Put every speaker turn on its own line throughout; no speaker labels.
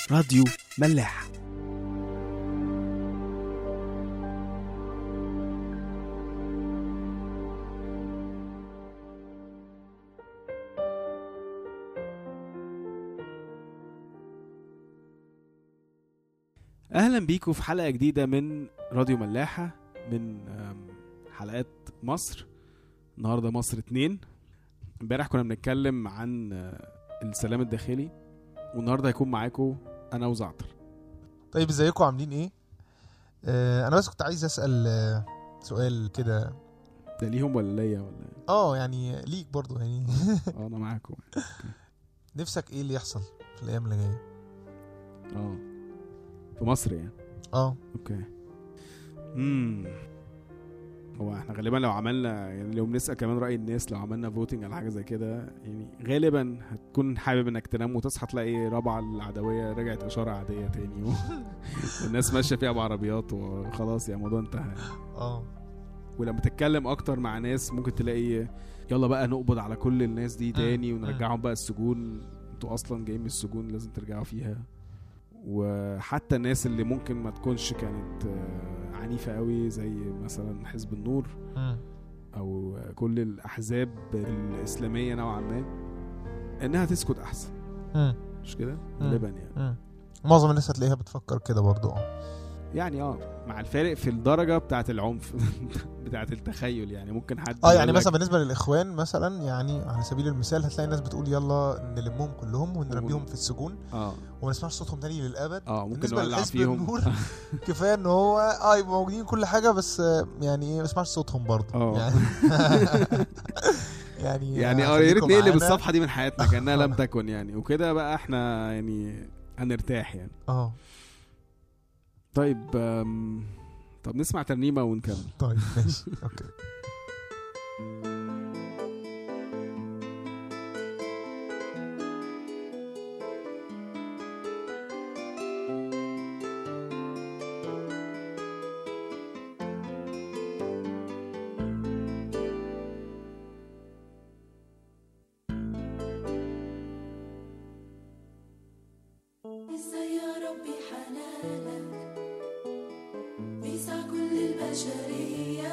راديو ملاح اهلا بيكم في حلقه جديده من راديو ملاحه من آم، حلقات مصر النهارده مصر اتنين امبارح كنا بنتكلم عن آه، السلام الداخلي والنهارده هيكون معاكم انا وزعتر
طيب ازيكم عاملين ايه آه انا بس كنت عايز اسال آه سؤال كده
ده ليهم ولا ليا ولا إيه؟
اه يعني ليك برضو يعني
اه انا معاكم
نفسك ايه اللي يحصل في الايام اللي جايه
اه في مصر يعني
اه
اوكي امم هو احنا غالبا لو عملنا يعني لو بنسال كمان راي الناس لو عملنا فوتنج على حاجه زي كده يعني غالبا هتكون حابب انك تنام وتصحى تلاقي رابعه العدويه رجعت اشاره عاديه تاني و... والناس ماشيه فيها بعربيات وخلاص يعني الموضوع انتهى
اه
ولما تتكلم اكتر مع ناس ممكن تلاقي يلا بقى نقبض على كل الناس دي تاني
مم.
ونرجعهم بقى السجون انتوا اصلا جايين من السجون لازم ترجعوا فيها وحتى الناس اللي ممكن ما تكونش كانت آه، عنيفة قوي زي مثلا حزب النور
مم.
او كل الاحزاب الاسلامية نوعا ما انها تسكت احسن
مم.
مش كده غالبا يعني
مم. معظم الناس هتلاقيها بتفكر كده برضو اه
يعني اه مع الفارق في الدرجة بتاعة العنف بتاعة التخيل يعني ممكن حد
اه يعني
يقول لك-
مثلا بالنسبه للاخوان مثلا يعني على سبيل المثال هتلاقي الناس بتقول يلا نلمهم كلهم ونربيهم في السجون
اه
وما نسمعش صوتهم تاني للابد
اه ممكن
بالنسبة
نولع
لحزب
فيهم
النور، كفايه ان هو اه يبقوا موجودين كل حاجه بس آه، يعني ايه ما نسمعش صوتهم برضو
اه.
يعني يعني
يعني اه يا ريت
خليكم
نقلب
معانا.
الصفحه دي من حياتنا كانها لم تكن يعني وكده بقى احنا يعني هنرتاح يعني
اه
طيب آم، طب نسمع ترنيمه ونكمل
طيب ماشي اوكي
ازاي يا ربي حنانك بيسع كل البشرية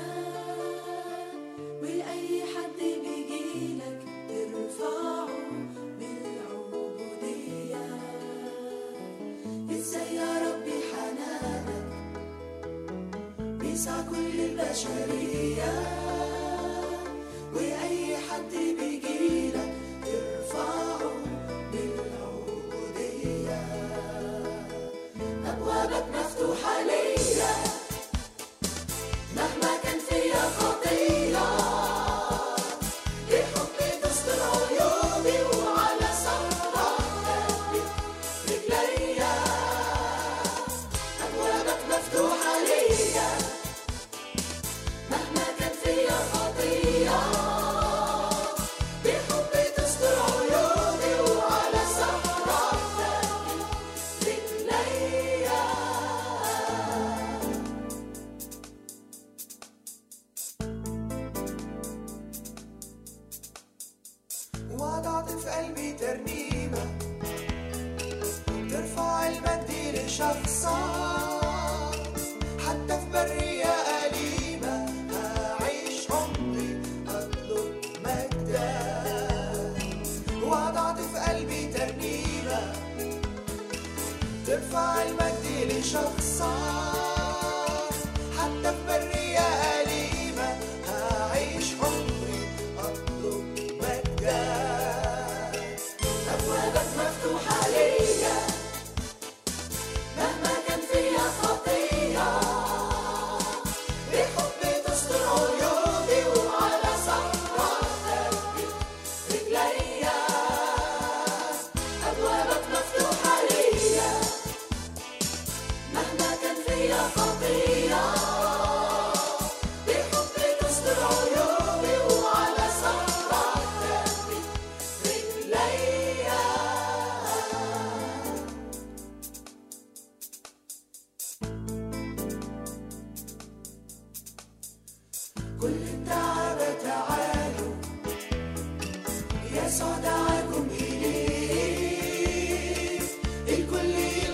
وأي حد بيجيلك ترفعه بالعبودية ازاي يا ربي حنانك بيسع كل البشرية وأي حد بيجيلك ترفعه بالعبودية أبوابك مفتوحة ليا مهما كان فيا خطية بحبي تستر عيوبي وعلى صخرة ثبت رجليا أبوابك مفتوحة ليا مهما كان فيا خطية بحبي تستر عيوبي وعلى صخرة ثبت رجليا
وضعت في قلبي ترنيمة ترفع المجد لشخصك حتى في برية أليمة هعيش عمري أطلب مجدك وضعت في قلبي ترنيمة ترفع المجد لشخصك حتى في برية أليمة هعيش عمري أطلب مجدك
أبوابك مفتوحة ليا مهما كان فيا خطية بحبي تستر عيوبي وعلى صخرة ثبت رجليا أبوابك مفتوحة ليا مهما كان فيا خطية بحبي تستر عيوبي وعلى صخرة ثبت رجليا
كل التعب تعالوا يسوع دعاكم إليه الكل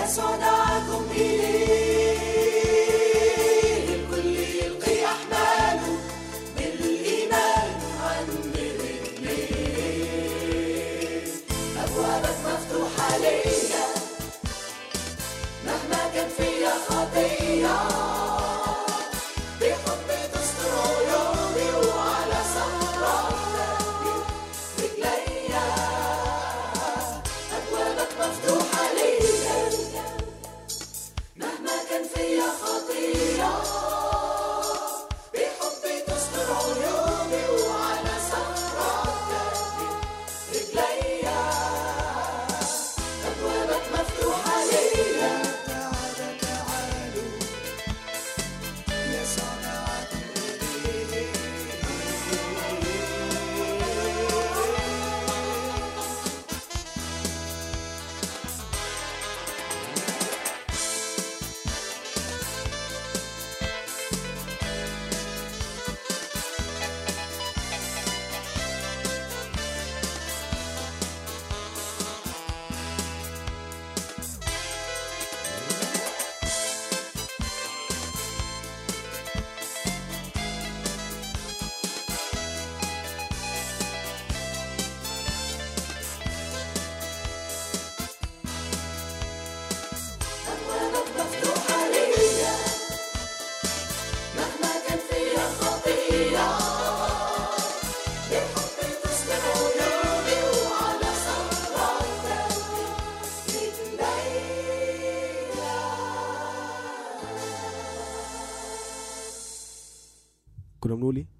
يسوع دعاكم إليه الكل يلقي أحماله بالإيمان عند رجليه أبوابك مفتوحة ليا مهما كان فيا خطية بحب تستر عيوبي وعلى صخرتك رجليا أبوابك مفتوحة ليا مهما كان فيا خطية بحب تستر عيوبي وعلى صخرتك رجليا أبوابك مفتوحة ليا
تعالى تعالوا يا صنعة
أبوابك مفتوحة ليا مهما كان فيا خطية بحبي تستر عيوني وعلى صخرتك رجليا
كنا بنقول ايه؟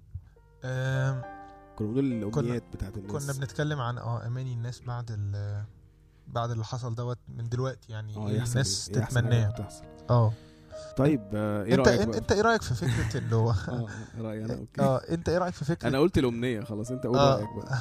آم،
كنا بنقول الامنيات بتاعت الناس
كنا بنتكلم عن اه اماني الناس بعد ال بعد اللي حصل دوت من دلوقتي يعني
اه
إيه
يحصل
الناس
إيه؟ إيه أحسن حاجة
تتمناه
بتحصل؟
اه
طيب آه، ايه
انت
رايك
انت,
بقى؟
انت ايه رايك في فكره اللي هو
اه رايي انا اوكي
اه انت ايه رايك في فكره
انا قلت الامنيه خلاص انت قول
آه.
رايك بقى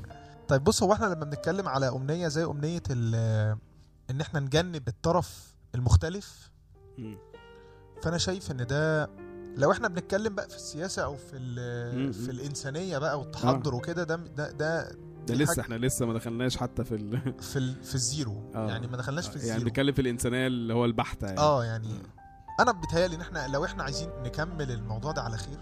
طيب بص هو احنا لما بنتكلم على امنيه زي امنيه ال- ان احنا نجنب الطرف المختلف
مم.
فانا شايف ان ده لو احنا بنتكلم بقى في السياسه او في ال-
مم.
في الانسانيه بقى والتحضر وكده ده ده ده
ده
دي
لسه
حاجة-
احنا لسه ما دخلناش حتى في ال...
في ال- في الزيرو
آه.
يعني ما دخلناش في
يعني
الزيرو
بنتكلم في الانسانيه اللي هو البحته يعني
اه يعني انا بيتهيألي ان احنا لو احنا عايزين نكمل الموضوع ده على خير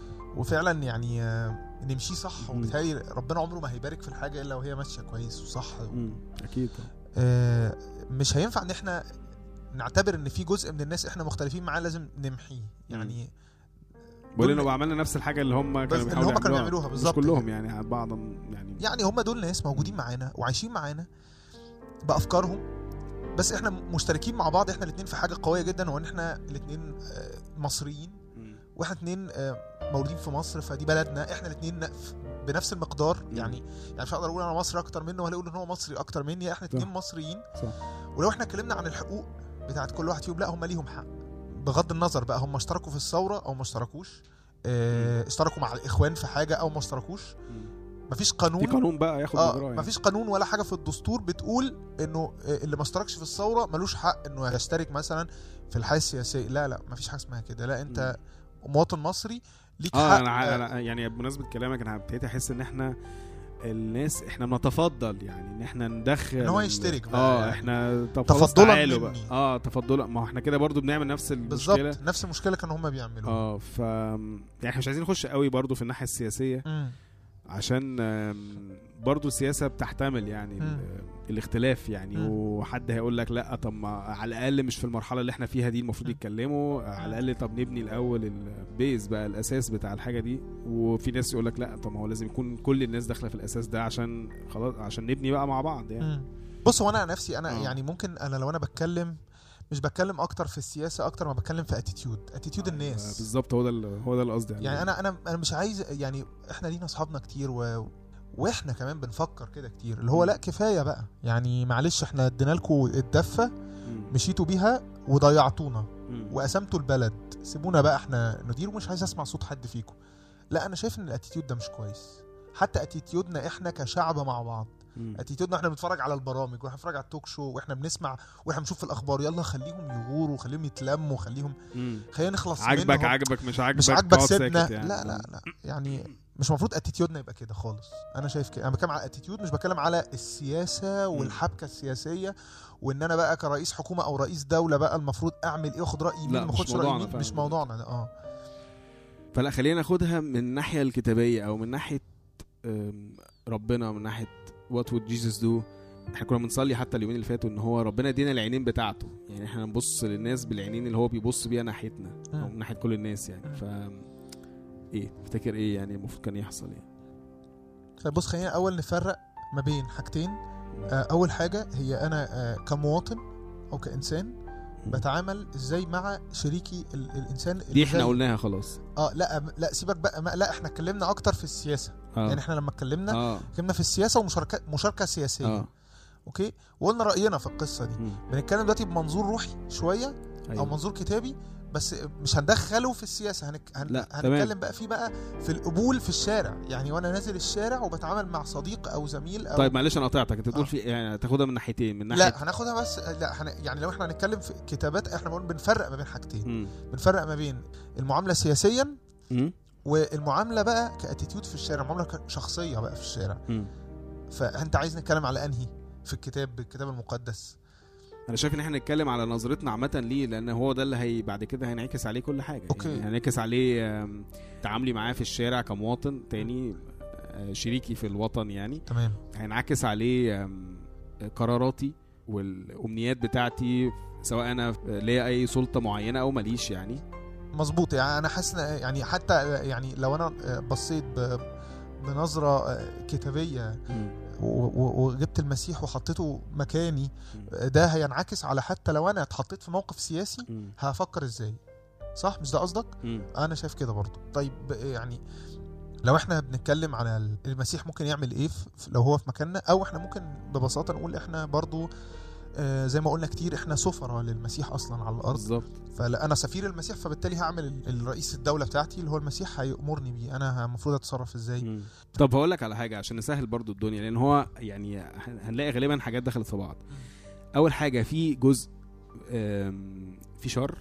وفعلا يعني آه، نمشيه صح
مم.
وبيتهيألي ربنا عمره ما هيبارك في الحاجه الا وهي ماشيه كويس وصح
مم. اكيد طبعا
آه، مش هينفع ان احنا نعتبر ان في جزء من الناس احنا مختلفين معاه لازم نمحيه يعني
بقول
دول-
انه عملنا نفس الحاجه اللي هم
بس
كانوا
اللي
بيحاولوا
هم كانوا يعملوها
مش
بالظبط.
كلهم يعني بعض يعني
يعني هم دول ناس موجودين معانا وعايشين معانا بافكارهم بس احنا مشتركين مع بعض احنا الاثنين في حاجه قويه جدا وهو ان احنا الاثنين مصريين
مم.
واحنا اتنين آه، مولودين في مصر فدي بلدنا احنا الاتنين ن- بنفس المقدار
مم.
يعني يعني مش هقدر اقول انا مصري اكتر منه ولا اقول ان هو مصري اكتر مني احنا
صح.
اتنين مصريين
صح
ولو احنا اتكلمنا عن الحقوق بتاعت كل واحد فيهم لا هم ليهم حق بغض النظر بقى هم اشتركوا في الثوره او ما اشتركوش اه اشتركوا مع الاخوان في حاجه او ما اشتركوش
مم.
مفيش
في
قانون
قانون بقى ياخد
اه
مجراه يعني.
مفيش قانون ولا حاجه في الدستور بتقول انه آه، اللي ما اشتركش في الثوره ملوش حق انه يشترك مثلا في الحياه السياسيه لا لا مفيش حاجه اسمها كده لا انت مواطن مصري ليك
اه
حق
انا, ع-
آه،
أنا يعني بمناسبه كلامك انا ابتديت احس ان احنا الناس احنا بنتفضل يعني ان احنا ندخل
إن هو
ال-
يشترك بقى
اه
يعني.
احنا طب خلاص
تفضلاً
تعالوا بقى
مني.
اه تفضلا ما هو احنا كده برضو بنعمل نفس المشكله
بالظبط نفس المشكله كانوا هم بيعملوها
اه ف يعني احنا مش عايزين نخش قوي برضو في الناحيه السياسيه
مم.
عشان آم، برضو السياسه بتحتمل يعني ال-
مم.
الاختلاف يعني
مم.
وحد هيقول لك لا طب ما على الاقل مش في المرحله اللي احنا فيها دي المفروض
مم.
يتكلموا على الاقل طب نبني الاول البيز بقى الاساس بتاع الحاجه دي وفي ناس يقول لك لا طب ما هو لازم يكون كل الناس داخله في الاساس ده عشان خلاص عشان نبني بقى مع بعض يعني
مم. بص هو انا عن نفسي انا
آه.
يعني ممكن انا لو انا بتكلم مش بتكلم اكتر في السياسه اكتر ما بتكلم في اتيتيود اتيتيود
آه،
الناس
بالظبط هو ده ال- هو ده القصد يعني
يعني انا انا انا مش عايز يعني احنا لينا اصحابنا كتير و واحنا كمان بنفكر كده كتير اللي هو لا كفايه بقى يعني معلش احنا ادينا لكم الدفه
مم.
مشيتوا بيها وضيعتونا
مم.
وقسمتوا البلد سيبونا بقى احنا ندير ومش عايز اسمع صوت حد فيكم لا انا شايف ان الاتيتيود ده مش كويس حتى اتيتيودنا احنا كشعب مع بعض
مم.
اتيتيودنا احنا بنتفرج على البرامج واحنا بنتفرج على التوك شو واحنا بنسمع واحنا بنشوف الاخبار يلا خليهم يغوروا خليهم يتلموا خليهم
مم.
خلينا نخلص
عاجبك
منهم.
عاجبك مش عاجبك
مش عاجبك
اقعد
سيبنا
ساكت يعني.
لا لا لا يعني مش المفروض اتيتيودنا يبقى كده خالص انا شايف كده انا بتكلم على اتيتيود مش بتكلم على السياسه والحبكه السياسيه وان انا بقى كرئيس حكومه او رئيس دوله بقى المفروض اعمل ايه واخد راي مين
لا،
ما
مش
اخدش راي
موضوعنا
مين مش
فعلا.
موضوعنا ده اه
فلا خلينا ناخدها من الناحيه الكتابيه او من ناحيه أم، ربنا من ناحيه وات وود جيسس دو احنا كنا بنصلي حتى اليومين اللي فاتوا ان هو ربنا يدينا العينين بتاعته يعني احنا نبص للناس بالعينين اللي هو بيبص بيها ناحيتنا او
مم.
من ناحيه كل الناس يعني
مم.
ف ايه تفتكر ايه يعني المفروض كان يحصل يعني
طيب بص خلينا اول نفرق ما بين حاجتين آه، اول حاجه هي انا آه، كمواطن او كانسان بتعامل ازاي مع شريكي ال- الانسان اللي
دي احنا
زي-
قلناها خلاص
اه لا لا سيبك بقى ما لا احنا اتكلمنا اكتر في السياسه
اه
يعني احنا لما اتكلمنا
اه
اتكلمنا في السياسه ومشاركه مشاركه سياسيه
اه
اوكي وقلنا راينا في القصه دي
مم.
بنتكلم دلوقتي بمنظور روحي شويه او
أيوة.
منظور كتابي بس مش هندخله في السياسه هنك... هن...
لا، تمام.
هنتكلم بقى فيه بقى في القبول في الشارع يعني وانا نازل الشارع وبتعامل مع صديق او زميل او
طيب معلش انا قطعتك انت بتقول
آه.
في يعني تاخدها من ناحيتين من ناحيه
لا هناخدها بس لا هن... يعني لو احنا هنتكلم في كتابات احنا بنقول بنفرق ما بين حاجتين
مم.
بنفرق ما بين المعامله سياسيا
مم.
والمعامله بقى كاتيتيود في الشارع معامله ك- شخصيه بقى في الشارع
مم.
فانت عايز نتكلم على انهي في الكتاب الكتاب المقدس
انا شايف ان احنا نتكلم على نظرتنا عامه ليه لان هو ده اللي هي بعد كده هينعكس عليه كل حاجه
أوكي.
يعني هينعكس عليه آم، تعاملي معاه في الشارع كمواطن تاني آه، شريكي في الوطن يعني
تمام
هينعكس عليه آم، قراراتي والامنيات بتاعتي سواء انا ليا اي سلطه معينه او ماليش يعني
مظبوط يعني انا حاسس إن- يعني حتى يعني لو انا بصيت ب- بنظره كتابيه و- و- وجبت المسيح وحطيته مكاني ده هينعكس على حتى لو انا اتحطيت في موقف سياسي
مم.
هفكر ازاي صح مش ده قصدك
مم.
انا شايف كده برضو طيب يعني لو احنا بنتكلم على ال- المسيح ممكن يعمل ايه في في- لو هو في مكاننا او احنا ممكن ببساطه نقول احنا برضو آه زي ما قلنا كتير احنا سفراء للمسيح اصلا على الارض
بالظبط
فلا انا سفير المسيح فبالتالي هعمل ال- الرئيس الدوله بتاعتي اللي هو المسيح هيامرني بيه انا المفروض اتصرف ازاي
مم. طب هقول لك على حاجه عشان نسهل برضو الدنيا لان هو يعني هن- هنلاقي غالبا حاجات دخلت في بعض اول حاجه في جزء آم، في شر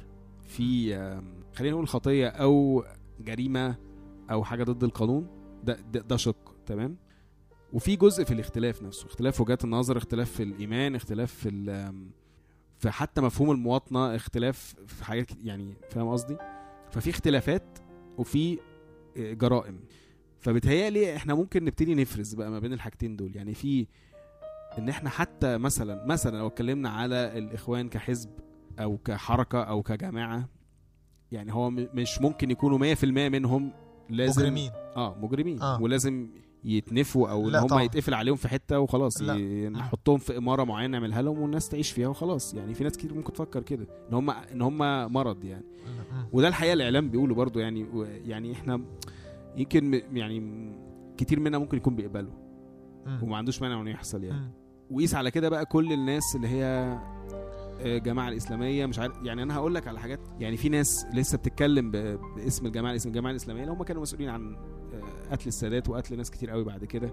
في آم، خلينا نقول خطيه او جريمه او حاجه ضد القانون ده ده, ده شق تمام وفي جزء في الاختلاف نفسه اختلاف في وجهات النظر اختلاف في الايمان اختلاف في ال- آم، في حتى مفهوم المواطنه اختلاف في حاجات كت- يعني فاهم قصدي ففي اختلافات وفي آه، جرائم فبتهيألي احنا ممكن نبتدي نفرز بقى ما بين الحاجتين دول يعني في ان احنا حتى مثلا مثلا لو اتكلمنا على الاخوان كحزب او كحركه او كجماعه يعني هو م- مش ممكن يكونوا 100% منهم لازم
مجرمين
اه مجرمين
آه.
آه. ولازم يتنفوا او ان
لا
هم
طبعا.
يتقفل عليهم في حته وخلاص
لا.
ي- نحطهم في اماره معينه نعملها لهم والناس تعيش فيها وخلاص يعني في ناس كتير ممكن تفكر كده ان هم ان هم مرض يعني
مم.
وده الحقيقه الاعلام بيقوله برضو يعني و- يعني احنا يمكن م- يعني م- كتير منا ممكن يكون بيقبله
مم.
وما عندوش مانع انه يحصل يعني
مم.
وقيس على كده بقى كل الناس اللي هي آه، جماعة الإسلامية مش عارف يعني أنا هقول لك على حاجات يعني في ناس لسه بتتكلم ب- باسم الجماعة الإسلامية الجماعة الإسلامية اللي هم كانوا مسؤولين عن آه، قتل السادات وقتل ناس كتير قوي بعد كده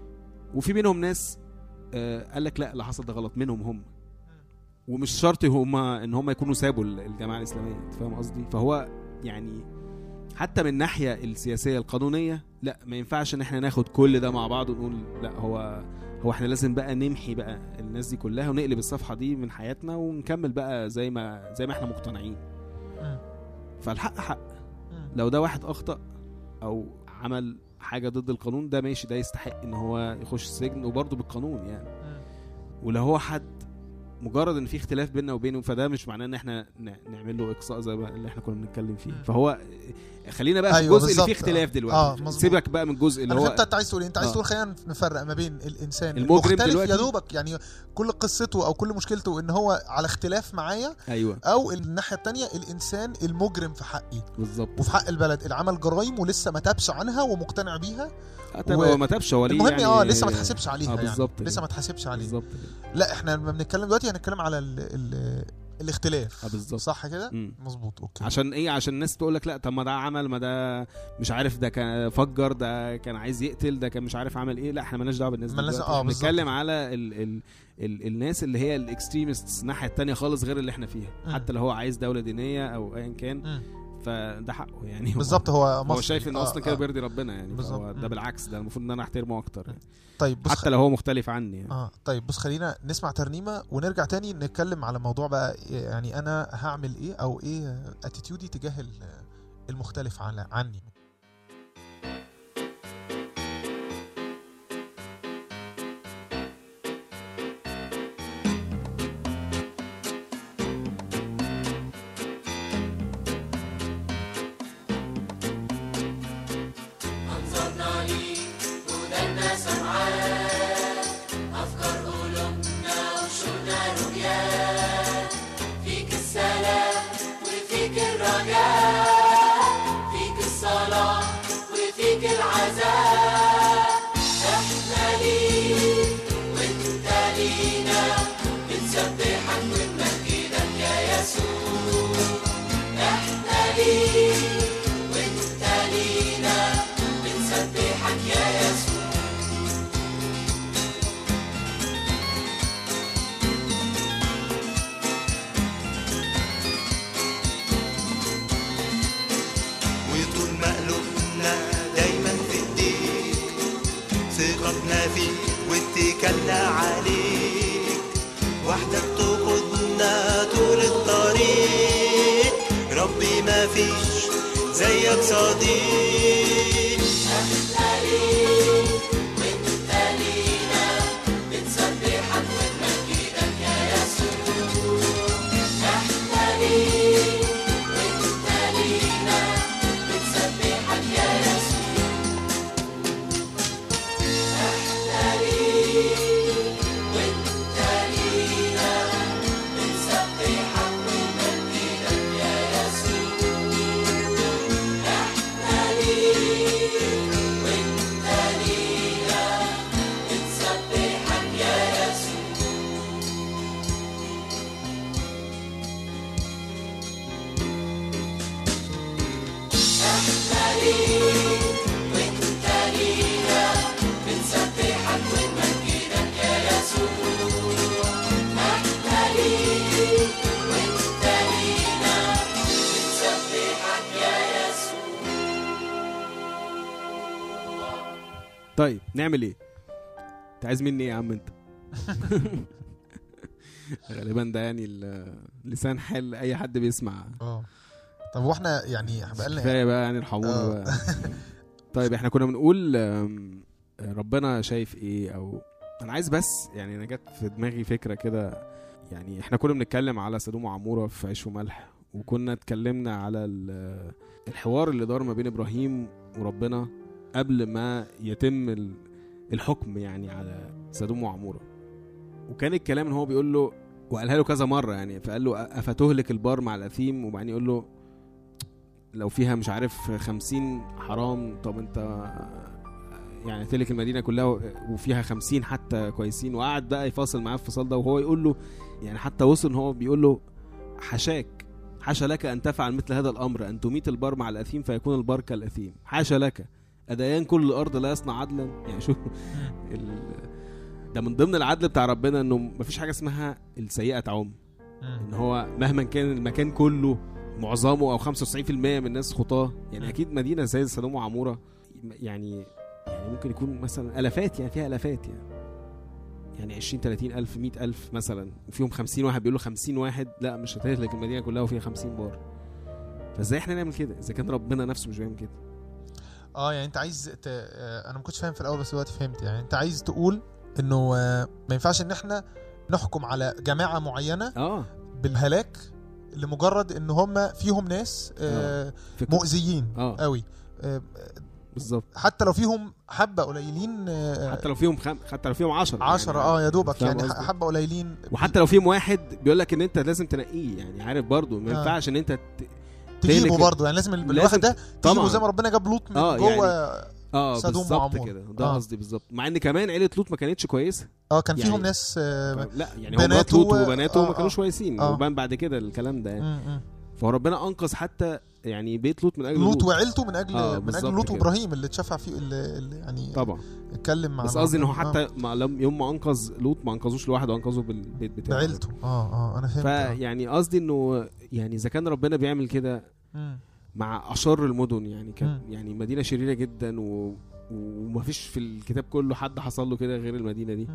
وفي منهم ناس آه، قال لك لا اللي حصل ده غلط منهم هم ومش شرط هم ان هم يكونوا سابوا ال- الجماعة الإسلامية أنت فاهم قصدي فهو يعني حتى من الناحية السياسية القانونية لا ما ينفعش ان احنا ناخد كل ده مع بعض ونقول لا هو هو احنا لازم بقى نمحي بقى الناس دي كلها ونقلب الصفحه دي من حياتنا ونكمل بقى زي ما زي ما احنا مقتنعين
مم.
فالحق حق
مم.
لو ده واحد اخطا او عمل حاجه ضد القانون ده ماشي ده يستحق ان هو يخش السجن وبرضه بالقانون يعني
مم.
ولو هو حد مجرد ان في اختلاف بيننا وبينه فده مش معناه ان احنا ن- نعمل له اقصاء زي ما اللي احنا كنا بنتكلم فيه
مم.
فهو خلينا بقى في
أيوة
الجزء اللي فيه
بالظبط.
اختلاف
آه.
دلوقتي
آه، مظبوط.
سيبك بقى من الجزء اللي
انا
هو
فهمت انت عايز تقول إيه. انت عايز
آه.
تقول خلينا نفرق ما بين الانسان
المجرم
المختلف
دلوقتي-
يا دوبك يعني كل قصته او كل مشكلته ان هو على اختلاف معايا
ايوه
او الناحيه التانية الانسان المجرم في حقي
بالظبط
وفي حق البلد اللي عمل جرايم ولسه ما تابش عنها ومقتنع بيها
آه، طيب
و-
هو ما تابش هو ليه
المهم
يعني
اه لسه ما تحاسبش عليها
اه
يعني
بالظبط
لسه
كده.
ما تحاسبش عليها
بالظبط كده.
لا احنا لما بنتكلم دلوقتي هنتكلم على ال ال الاختلاف
اه بالظبط
صح كده
مم.
مظبوط اوكي
عشان ايه عشان الناس تقول لك لا طب ما ده عمل ما ده مش عارف ده كان فجر ده كان عايز يقتل ده كان مش عارف عمل ايه لا احنا مالناش دعوه بالناس دي
مالناش-
دلوقتي.
اه
احنا
بالظبط.
بنتكلم على ال ال ال الناس اللي هي الاكستريمست الناحيه التانية خالص غير اللي احنا فيها
مم.
حتى لو هو عايز دوله دينيه او ايا كان
مم.
فده حقه يعني هو-
بالظبط هو
هو
مصري.
شايف ان
آه،
اصلا كده
آه.
بيرضي ربنا يعني
بالظبط.
فهو ده
مم.
بالعكس ده المفروض ان انا احترمه اكتر يعني.
طيب بص
حتى لو هو مختلف عني يعني.
اه طيب بص خلينا نسمع ترنيمه ونرجع تاني نتكلم على موضوع بقى يعني انا هعمل ايه او ايه اتيتيودي تجاه ال- المختلف على عني
أنظرنا ليك ودنا سمعان أفكار قلوبنا وشوقنا رؤياك فيك السلام وفيك الرجاء فيك الصلاة وفيك العزاء احنا ليك وانت لينا بنسبحك ونمجدك يا يسوع احنا ليك وانت لينا بنسبحك يا يسوع
وطول مقلوبنا دايما في ايديك ثقتنا فيك واتكلنا عليك وحدك تقودنا طول الطريق ربي ما فيش زيك صديق
احنا ليك وانت لينا بنسبحك ونمجدك يا يسوع احنا ليك وانت لينا بنسبحك يا يسوع احنا ليك وانت لينا بنسبحك ونمجدك يا يسوع احنا ليك وانت لينا بنسبحك يا يسوع احنا ليك وانت لينا بنسبحك ونمجدك يا يسوع احنا ليك وانت لينا بنسبحك يا يسوع
طيب نعمل ايه انت عايز مني ايه يا عم انت غالبا ده يعني ال- لسان حال اي حد بيسمع
اه طب واحنا يعني بقالنا
كفايه بقى يعني ارحمونا
آه.
بقى طيب احنا كنا بنقول آم، ربنا شايف ايه او انا عايز بس يعني انا جت في دماغي فكره كده يعني احنا كنا بنتكلم على سدوم وعموره في عيش وملح وكنا اتكلمنا على ال- الحوار اللي دار ما بين ابراهيم وربنا قبل ما يتم ال- الحكم يعني على سدوم وعموره وكان الكلام ان هو بيقول له وقالها له كذا مره يعني فقال له افتهلك البار مع الاثيم وبعدين يقول له لو فيها مش عارف خمسين حرام طب انت يعني تلك المدينة كلها وفيها خمسين حتى كويسين وقعد بقى يفاصل معاه الفصال ده وهو يقول له يعني حتى وصل ان هو بيقول له حشاك حاشا لك ان تفعل مثل هذا الامر ان تميت البار مع الاثيم فيكون البار كالاثيم حاشا لك اديان كل الارض لا يصنع عدلا يعني شوف ال... ده من ضمن العدل بتاع ربنا انه مفيش حاجه اسمها السيئه تعم ان هو مهما كان المكان كله معظمه او 95% من الناس خطاه يعني
مم.
اكيد مدينه زي سدوم وعموره يعني يعني ممكن يكون مثلا الافات يعني فيها الافات يعني يعني 20 30 الف 100 الف مثلا وفيهم 50 واحد بيقولوا 50 واحد لا مش هتهلك المدينه كلها وفيها 50 بار فازاي احنا نعمل كده اذا كان ربنا نفسه مش بيعمل كده
اه يعني انت عايز ت... آه، انا ما كنتش فاهم في الاول بس دلوقتي فهمت يعني انت عايز تقول انه آه، ما ينفعش ان احنا نحكم على جماعه معينه
اه
بالهلاك لمجرد ان هم فيهم ناس آه،
فكرة
مؤذيين
اه
قوي آه،
بالظبط
حتى لو فيهم حبه قليلين آه،
حتى لو فيهم خم... حتى لو فيهم 10
عشرة اه يا دوبك
فاهم
يعني
قصدي؟
حبه قليلين
وحتى لو فيهم واحد بيقول لك ان انت لازم تنقيه يعني عارف برضو ما
آه.
ينفعش ان انت ت...
تجيبه
تهلك-
برضه يعني لازم ال-
لازم
الواحد ده
طبعا
تجيبه زي ما ربنا جاب لوط من
آه،
جوه
يعني اه
سدوم
بالظبط
وعمورة.
كده ده
آه.
قصدي بالظبط مع ان كمان عيله لوط ما كانتش كويسه
اه كان
يعني-
فيهم ناس آه،
لا يعني هو مرات
بناته
لوط
و-
وبناته
آه،
ما كانوش
آه.
كويسين
آه.
وبان بعد كده الكلام ده يعني
م- م.
فهو ربنا انقذ حتى يعني بيت لوط من اجل
لوط
لوط
وعيلته من اجل
آه،
من
بالظبط
اجل لوط
كده.
وابراهيم اللي اتشفع فيه اللي, اللي يعني
طبعا
اتكلم مع
بس
مع
قصدي ان هو
ربنا.
حتى ما لم يوم ما انقذ لوط ما انقذوش لوحده انقذه بالبيت
آه.
بتاعه
بعيلته اه اه انا فهمت آه.
فيعني قصدي انه يعني اذا كان ربنا بيعمل كده
م.
مع اشر المدن يعني كان
مم.
يعني مدينه شريره جدا و ومفيش في الكتاب كله حد حصل له كده غير المدينه دي
م.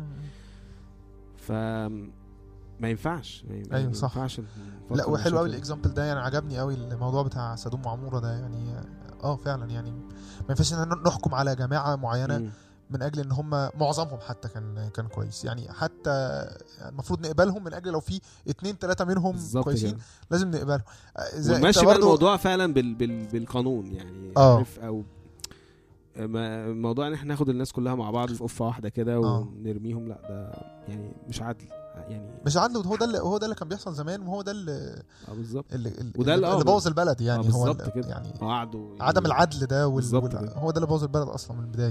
ف ما ينفعش ما ين-
أيوة،
ما
صح.
ينفعش نفكر
لا وحلو
بالشكل
قوي
ده.
الاكزامبل ده يعني عجبني قوي الموضوع بتاع سدوم وعموره ده يعني اه فعلا يعني ما ينفعش ان إحنا نحكم على جماعه معينه
مم.
من اجل ان هم معظمهم حتى كان كان كويس يعني حتى المفروض نقبلهم من اجل لو في اتنين تلاته منهم
بالظبط
كويسين
كده
لازم نقبلهم آه، زي
ونمشي
أنت
بقى
برضو-
الموضوع فعلا بال... بال... بالقانون يعني
آه.
عارف او ما- الموضوع ان احنا ناخد الناس كلها مع بعض في قفه واحده كده
آه.
ونرميهم لا ده يعني مش عدل يعني
مش عدل وهو ده اللي هو ده اللي كان بيحصل زمان وهو ده اللي
اه بالظبط
اللي, اللي,
وده اللي-
اللي
آه،
بوظ البلد يعني
آه،
هو
بالظبط
ال-
كده.
يعني
قعدوا
عدم العدل ده وال...
بالظبط
وال...
كده.
هو ده اللي بوظ البلد اصلا من البدايه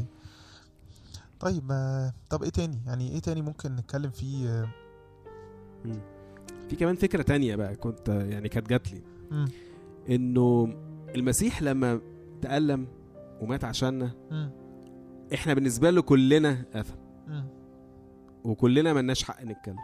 طيب آه، طب ايه تاني يعني ايه تاني ممكن نتكلم فيه آه،
مم. في كمان فكره تانية بقى كنت يعني كانت جات لي
مم.
انه المسيح لما تألم ومات عشاننا
مم.
احنا بالنسبه له كلنا اثم
مم.
وكلنا ملناش حق نتكلم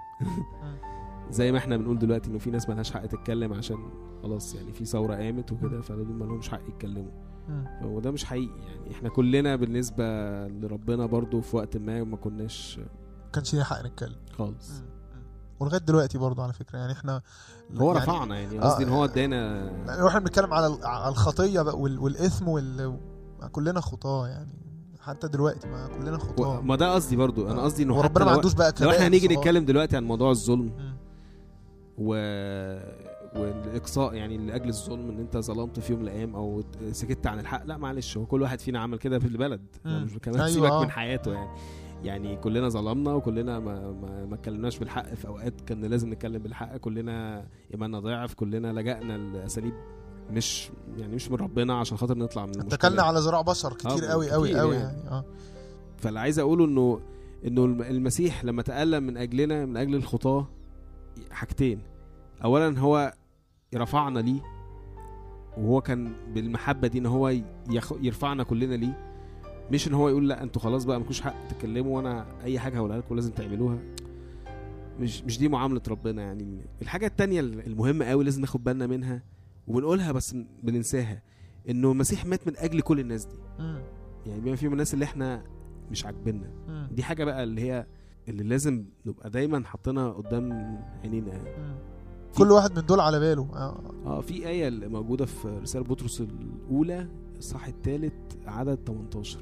زي ما احنا بنقول دلوقتي انه في ناس ملهاش حق تتكلم عشان خلاص يعني في ثوره قامت وكده فدول مالهمش حق يتكلموا
مم.
فهو ده مش حقيقي يعني احنا كلنا بالنسبه لربنا برضو في وقت ما ما كناش
كانش ليه حق نتكلم
خالص
مم. ولغايه دلوقتي برضه على فكره يعني احنا
هو
يعني
رفعنا يعني
آه،
قصدي ان هو ادانا
يعني احنا بنتكلم على ال- على الخطيه بقى وال... والاثم وال... كلنا خطاه يعني حتى دلوقتي ما كلنا خطاه
ما ده قصدي برضو انا قصدي انه
وربنا
حتى
ما
لو,
عندوش بقى
لو احنا
كبائر
هنيجي
صغار.
نتكلم دلوقتي عن موضوع الظلم
مم.
و والاقصاء يعني لاجل الظلم ان انت ظلمت في يوم من الايام او سكت عن الحق لا معلش هو كل واحد فينا عمل كده في البلد
مم.
مش كمان
أيوة،
سيبك
آه.
من حياته يعني يعني كلنا ظلمنا وكلنا ما ما, ما اتكلمناش بالحق في اوقات كان لازم نتكلم بالحق كلنا ايماننا ضعف كلنا لجأنا لاساليب مش يعني مش من ربنا عشان خاطر نطلع من المشكله
اتكلنا على ذراع بشر كتير
آه،
قوي قوي
كتير
قوي
يعني.
يعني اه
فاللي عايز اقوله انه انه الم- المسيح لما تألم من اجلنا من اجل الخطاة حاجتين اولا هو رفعنا ليه وهو كان بالمحبة دي ان هو يخ... يرفعنا كلنا ليه مش ان هو يقول لا انتوا خلاص بقى مالكوش حق تتكلموا وانا اي حاجة هقولها لكم لازم تعملوها مش مش دي معاملة ربنا يعني الحاجة التانية المهمة قوي لازم ناخد بالنا منها وبنقولها بس بننساها انه المسيح مات من اجل كل الناس دي
مم.
يعني بما فيهم الناس اللي احنا مش عاجبيننا
مم.
دي حاجه بقى اللي هي اللي لازم نبقى دايما حاطينها قدام عينينا
مم. كل واحد من دول على باله اه
اه في ايه اللي موجوده في رساله بطرس الاولى الصح الثالث عدد 18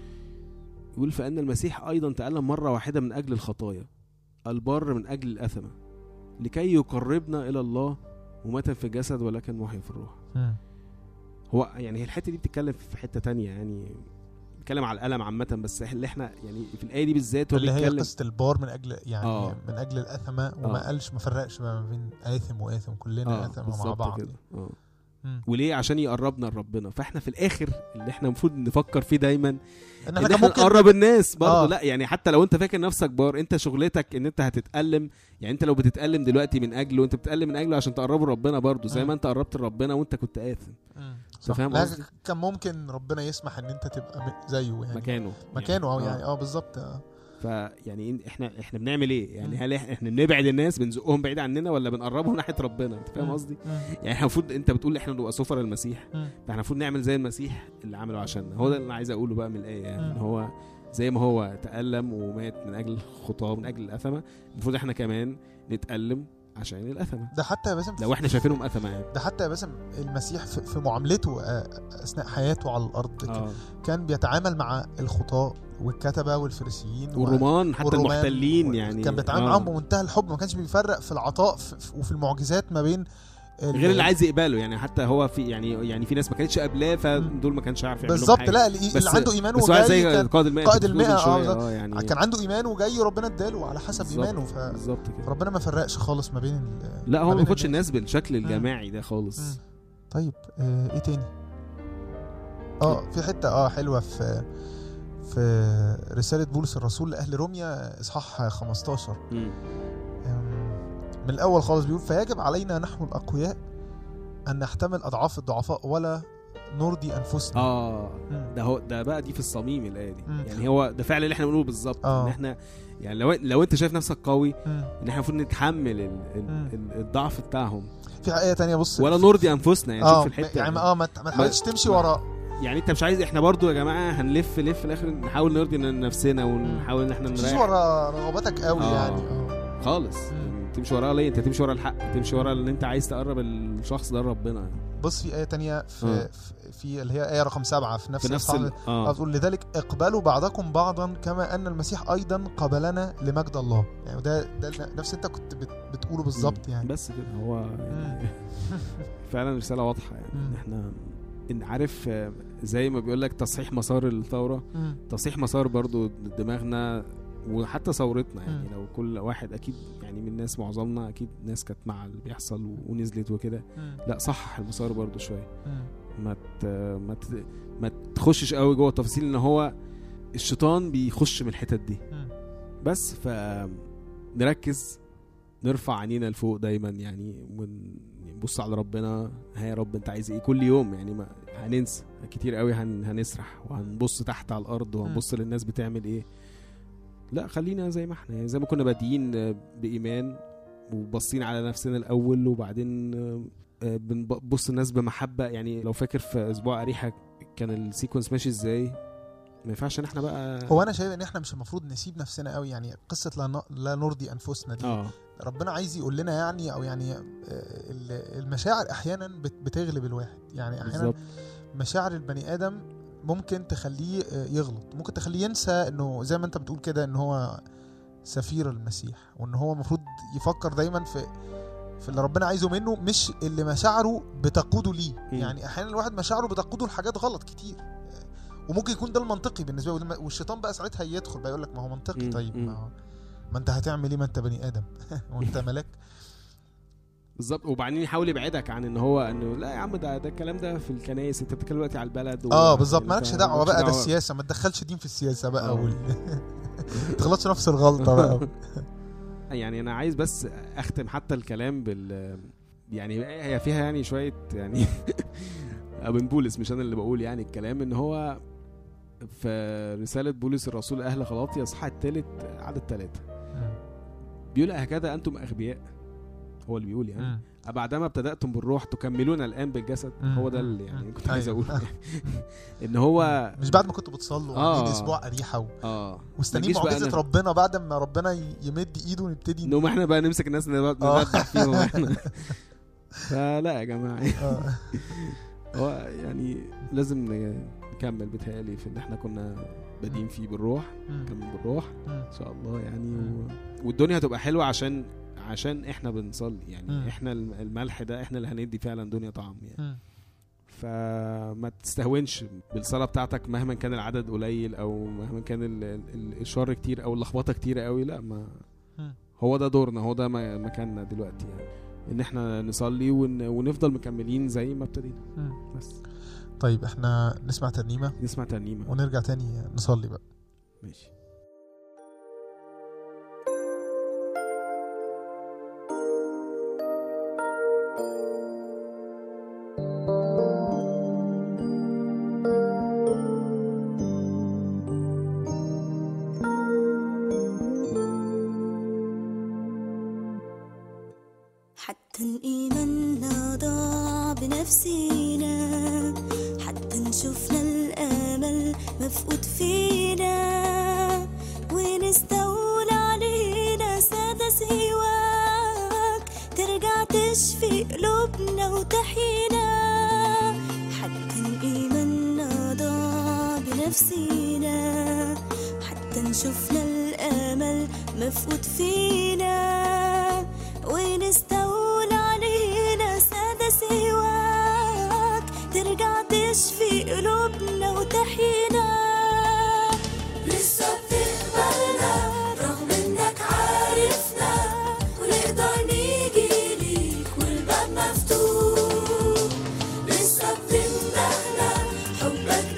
يقول فان المسيح ايضا تالم مره واحده من اجل الخطايا البر من اجل الاثمه لكي يقربنا الى الله ومات في الجسد ولكن محيا في الروح
مم.
هو يعني هي الحته دي بتتكلم في حته تانية يعني بيتكلم على الالم عامه بس اللي احنا يعني في الايه دي بالذات هو
اللي هي
بيتكلم
قصه البار من اجل يعني
آه.
من اجل الاثمه وما
آه.
قالش ما فرقش بقى ما بين اثم واثم كلنا
اه
اثم مع
بالظبط
بعض
كده اه
مم.
وليه عشان يقربنا لربنا فاحنا في الاخر اللي احنا المفروض نفكر فيه دايما
ان
ان
احنا
احنا
كان ممكن
نقرب الناس برضه
آه.
لا يعني حتى لو انت فاكر نفسك بار انت شغلتك ان انت هتتألم يعني انت لو بتتألم دلوقتي من اجله انت بتتألم من اجله عشان تقربه لربنا برضه زي
مم.
ما انت قربت لربنا وانت كنت آثم
مم. صح.
فاهم
لا،
قصدي؟
كان ممكن ربنا يسمح ان انت تبقى م- زيه يعني
مكانه
مكانه اه
آه.
يعني اه بالظبط اه
فيعني إن- احنا احنا بنعمل ايه يعني
مم.
هل إح- احنا بنبعد الناس بنزقهم بعيد عننا ولا بنقربهم ناحيه ربنا انت فاهم
مم.
قصدي
مم.
يعني احنا المفروض انت بتقول احنا نبقى سفر المسيح
مم.
فاحنا المفروض نعمل زي المسيح اللي عمله عشاننا هو ده اللي انا عايز اقوله بقى من الايه يعني
مم.
ان هو زي ما هو تألم ومات من اجل الخطاه من اجل الاثمه المفروض احنا كمان نتألم عشان الاثمه
ده حتى يا باسم
لو احنا شايفينهم اثمه يعني
ده حتى يا باسم المسيح في, في معاملته آه، اثناء حياته على الارض كان-
اه
كان بيتعامل مع الخطاة والكتبة والفريسيين و-
والرومان حتى
والرومان
المحتلين
و-
يعني
كان بيتعامل
آه.
معاهم بمنتهى الحب ما كانش بيفرق في العطاء في في- وفي المعجزات ما بين ال-
غير اللي عايز يقبله يعني حتى هو في يعني يعني في ناس ما كانتش قابلاه فدول ما كانش عارف يعمل لهم
بالظبط
حاجة.
لا اللي,
بس
اللي عنده ايمان
بس واحد
وجاي
زي
كان,
قائد المئة
قائد
كنت بتقول من
المئة،
شوية،
آه،
اه يعني
كان عنده ايمان وجاي وربنا اداله على حسب
بالظبط،
ايمانه ف
بالظبط كده
ربنا ما فرقش خالص ما بين ال-
لا هو
ما
ما
بين
بياخدش
الناس.
الناس بالشكل الجماعي ده خالص
مم. طيب آه ايه تاني اه في حته اه حلوه في في رساله بولس الرسول لاهل روميا اصحاح 15
مم.
أم، من الاول خالص بيقول فيجب علينا نحن الاقوياء ان نحتمل اضعاف الضعفاء ولا نرضي انفسنا
اه
مم.
ده هو ده بقى دي في الصميم الايه دي
مم.
يعني هو ده فعلا اللي احنا بنقوله بالظبط
آه.
ان احنا يعني لو لو انت شايف نفسك قوي
مم.
ان احنا المفروض نتحمل ال ال
مم.
ال الضعف بتاعهم
في ايه تانية بص
ولا نرضي انفسنا يعني
اه
شوف الحته
يعني
يعني,
اه ما ت- ما تحاولش تمشي ورا
يعني انت مش عايز احنا برضو يا جماعه هنلف لف في الاخر نحاول نرضي نفسنا ونحاول ان احنا
ما تمشيش
نريح
ورا رغباتك قوي
آه.
يعني اه
خالص
مم.
يعني تمشي وراه ليه انت تمشي ورا الحق تمشي ورا اللي انت عايز تقرب الشخص ده لربنا يعني.
بص في آية تانية في,
آه.
في, في اللي هي آية رقم سبعة في نفس
في نفس
الإصحاح
ال...
آه.
اه
تقول لذلك اقبلوا بعضكم بعضا كما أن المسيح أيضا قبلنا لمجد الله يعني ده ده نفس أنت كنت بت بتقوله بالظبط يعني
بس كده هو يعني فعلا رساله واضحه يعني
مم.
ان احنا ان عارف آه، زي ما بيقول لك تصحيح مسار الثوره
مم.
تصحيح مسار برضو دماغنا وحتى ثورتنا يعني
مم.
لو كل واحد اكيد يعني من الناس معظمنا اكيد ناس كانت مع اللي بيحصل ونزلت وكده
مم.
لا صحح المسار برضو شويه
مم.
ما ت... ما ت... ما تخشش قوي جوه التفاصيل ان هو الشيطان بيخش من الحتت دي
مم.
بس ف نركز نرفع عينينا لفوق دايما يعني ونبص على ربنا ها يا رب انت عايز ايه كل يوم يعني ما هننسى كتير قوي هن... هنسرح وهنبص تحت على الارض وهنبص للناس بتعمل ايه لا خلينا زي ما احنا يعني زي ما كنا بادئين آه، بايمان وباصين على نفسنا الاول وبعدين آه، آه، بنبص الناس بمحبه يعني لو فاكر في اسبوع اريحه كان السيكونس ماشي ازاي ما ينفعش ان احنا بقى
هو أنا شايف إن إحنا مش المفروض نسيب نفسنا قوي يعني قصة لا, ن... لا نرضي أنفسنا دي
اه
ربنا عايز يقول لنا يعني أو يعني آه، ال- المشاعر أحيانا بت... بتغلب الواحد يعني أحيانا
بالظبط
مشاعر البني ادم ممكن تخليه آه، يغلط ممكن تخليه ينسى انه زي ما انت بتقول كده ان هو سفير المسيح وان هو المفروض يفكر دايما في في اللي ربنا عايزه منه مش اللي مشاعره بتقوده ليه
مم.
يعني احيانا الواحد مشاعره بتقوده لحاجات غلط كتير آه، وممكن يكون ده المنطقي بالنسبه له ولما- والشيطان بقى ساعتها يدخل بقى يقول لك ما هو منطقي
مم.
طيب
مم.
ما, هو ما انت هتعمل ايه ما انت بني ادم وانت ملاك
بالظبط وبعدين يحاول يبعدك عن ان هو انه لا يا عم ده ده الكلام ده في الكنائس انت بتتكلم دلوقتي على البلد و-
اه بالظبط
انت
مالكش دعوه بقى ده
مالكش
السياسه ما تدخلش دين في السياسه بقى
آه.
وال... ما تغلطش نفس الغلطه بقى
يعني انا عايز بس اختم حتى الكلام بال يعني هي فيها يعني شويه يعني ابن بولس مش انا اللي بقول يعني الكلام ان هو في رساله بولس الرسول اهل غلاطيا اصحاح الثالث عدد ثلاثة بيقول هكذا انتم اغبياء هو اللي بيقول يعني
مم.
بعدما ابتدأتم بالروح تكملون الآن بالجسد
مم.
هو ده اللي يعني
مم.
كنت عايز
أيوة.
أقوله إن هو
مش بعد ما كنتوا بتصلوا
آه.
وعاملين اسبوع اريحه و...
آه
مستنيين
ما نجيش بقى
معجزه
ن-
ربنا بعد ما ربنا ي- يمد ايده ونبتدي
نقوم احنا بقى نمسك الناس نبقى-
آه.
نبدع فيهم احنا فلا يا جماعة
آه.
هو يعني لازم ن- نكمل بتهيألي في اللي احنا كنا بادئين فيه بالروح
مم.
نكمل بالروح
مم.
ان شاء الله يعني و...
مم.
والدنيا هتبقى حلوة عشان عشان احنا بنصلي يعني
مم.
احنا الم- الملح ده احنا اللي هندي فعلا دنيا طعم يعني
مم.
فما تستهونش بالصلاة بتاعتك مهما كان العدد قليل او مهما كان ال- ال- الشر كتير او اللخبطة كتير قوي لا ما
مم.
هو ده دورنا هو ده م- مكاننا دلوقتي يعني ان احنا نصلي ون... ونفضل مكملين زي ما ابتدينا
مم.
بس
طيب احنا نسمع ترنيمه
نسمع ترنيمة
ونرجع تاني نصلي بقى
ماشي
حتى الإيمان ضاع بنفسينا حتى نشوفنا الأمل مفقود فينا ونستولى علينا سادة سواك ترجع تشفي قلوبنا وتحيينا حتى الإيمان ضاع بنفسينا حتى نشوفنا الأمل مفقود فينا ونستولى علينا سادة سواك ترجع تشفي قلوبنا وتحيينا لسه بتقبلنا رغم انك عارفنا ونقدر نيجي ليك والباب مفتوح لسه بتمدحنا حبك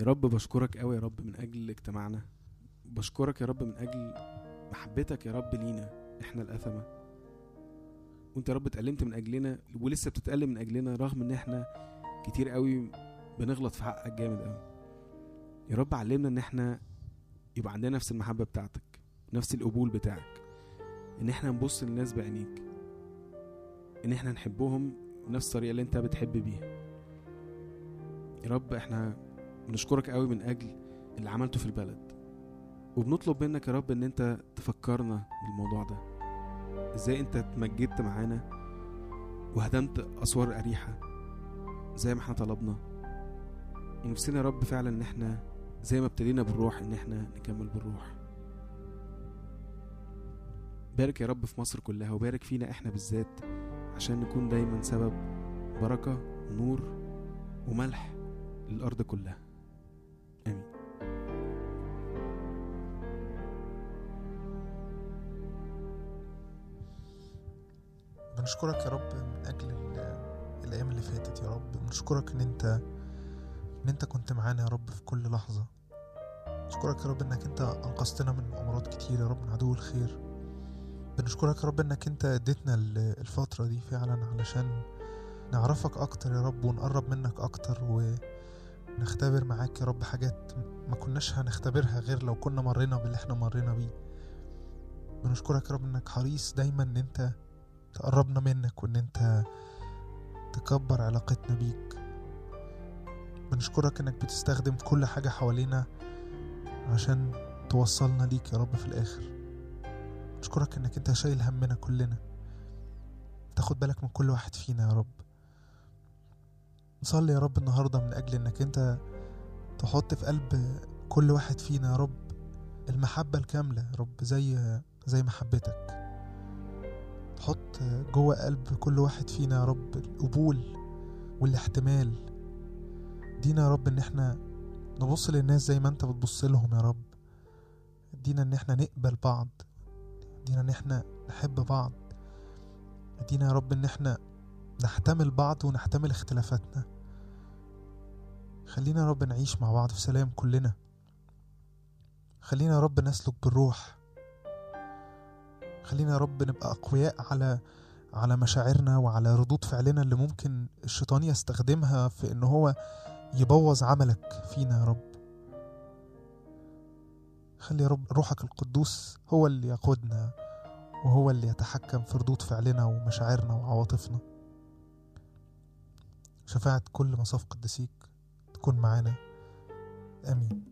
يا رب بشكرك قوي يا رب من اجل اجتماعنا بشكرك يا رب من اجل محبتك يا رب لينا احنا الاثمه وانت يا رب اتألمت من اجلنا ولسه بتتألم من اجلنا رغم ان احنا كتير قوي بنغلط في حقك جامد قوي يا رب علمنا ان احنا يبقى عندنا نفس المحبة بتاعتك نفس القبول بتاعك ان احنا نبص للناس بعينيك ان احنا نحبهم بنفس الطريقة اللي انت بتحب بيها يا رب احنا بنشكرك قوي من اجل اللي عملته في البلد وبنطلب منك يا رب ان انت تفكرنا بالموضوع ده ازاي انت اتمجدت معانا وهدمت اسوار اريحه زي ما احنا طلبنا ونفسنا يا رب فعلا ان احنا زي ما ابتدينا بالروح ان احنا نكمل بالروح بارك يا رب في مصر كلها وبارك فينا احنا بالذات عشان نكون دايما سبب بركة ونور وملح للأرض كلها آمين
بنشكرك يا رب من اجل ال- الايام اللي فاتت يا رب بنشكرك ان انت ان انت كنت معانا يا رب في كل لحظه بنشكرك يا رب انك انت انقذتنا من امراض كتير يا رب من عدو الخير بنشكرك يا رب انك انت اديتنا ال- الفتره دي فعلا علشان نعرفك اكتر يا رب ونقرب منك اكتر ونختبر معاك يا رب حاجات ما كناش هنختبرها غير لو كنا مرينا باللي احنا مرينا بيه بنشكرك يا رب انك حريص دايما ان انت تقربنا منك وان انت تكبر علاقتنا بيك بنشكرك انك بتستخدم كل حاجة حوالينا عشان توصلنا ليك يا رب في الاخر بنشكرك انك انت شايل همنا كلنا تاخد بالك من كل واحد فينا يا رب نصلي يا رب النهاردة من اجل انك انت تحط في قلب كل واحد فينا يا رب المحبة الكاملة يا رب زي زي محبتك تحط جوه قلب كل واحد فينا يا رب القبول والاحتمال دينا يا رب ان احنا نبص للناس زي ما انت بتبص لهم يا رب دينا ان احنا نقبل بعض دينا ان احنا نحب بعض دينا يا رب ان احنا نحتمل بعض ونحتمل اختلافاتنا خلينا يا رب نعيش مع بعض في سلام كلنا خلينا يا رب نسلك بالروح خلينا يا رب نبقى أقوياء على على مشاعرنا وعلى ردود فعلنا اللي ممكن الشيطان يستخدمها في إن هو يبوظ عملك فينا يا رب خلي يا رب روحك القدوس هو اللي يقودنا وهو اللي يتحكم في ردود فعلنا ومشاعرنا وعواطفنا شفاعة كل مصاف قدسيك تكون معانا آمين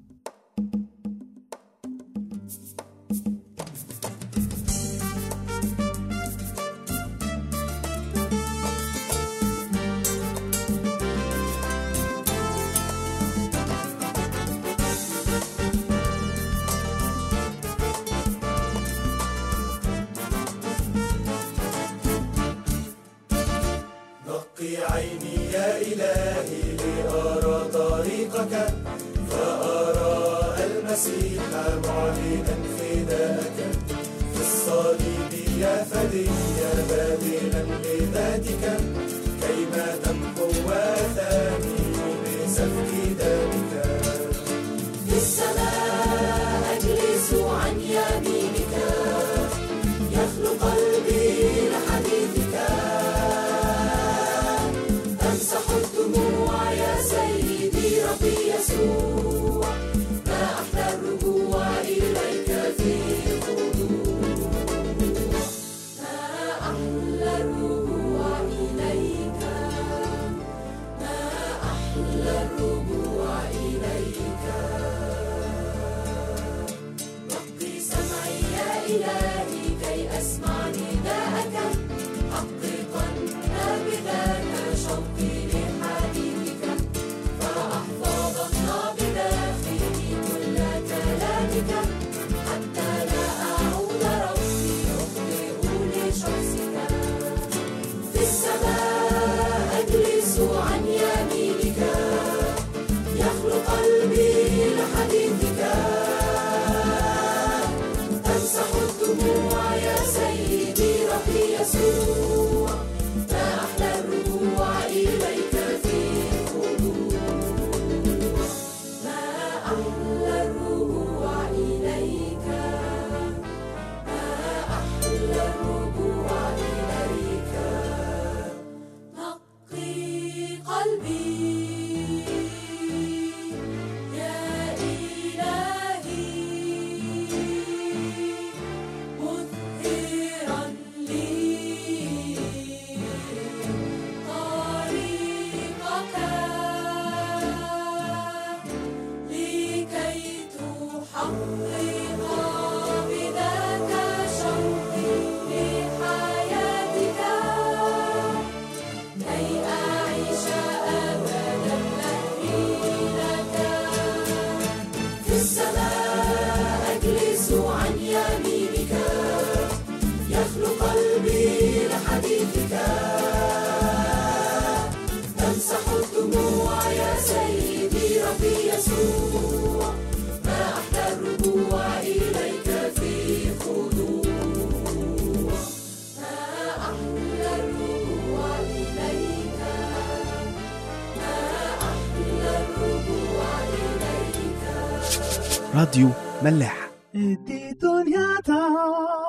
نقي عيني يا إلهي لأرى طريقك فأرى المسيح معلنا فداءك في الصليب يا فدي باذلا لذاتك كيما تمحو آثامي بسفك دمك
في السماء أجلس عن يمينك يخلو قلبي لحديثك تمسح الدموع يا سيدي ربي يسوع ما أحلى الرجوع إليك في خضوع ما أحلى الرجوع إليك ما أحلى الرجوع إليك نقي سمعي يا إلهي كي أسمع نداءك حققا بذاك شوقي لحديثك فأحفظن بداخلي كل كلامك حتى لا أعود ربي أخطئ لشخصك في السماء أجلس عن يمينك يخلو قلبي لحديثك تمسح الدموع يا سيدي ربي يسوع ما أحلى الرجوع إليك في خضوع ما في يسوع ما أحلى الرجوع إليك في خضوع ما أحلى الرجوع إليك ما أحلى الرجوع إليك
راديو ملاح
دي دنيا تا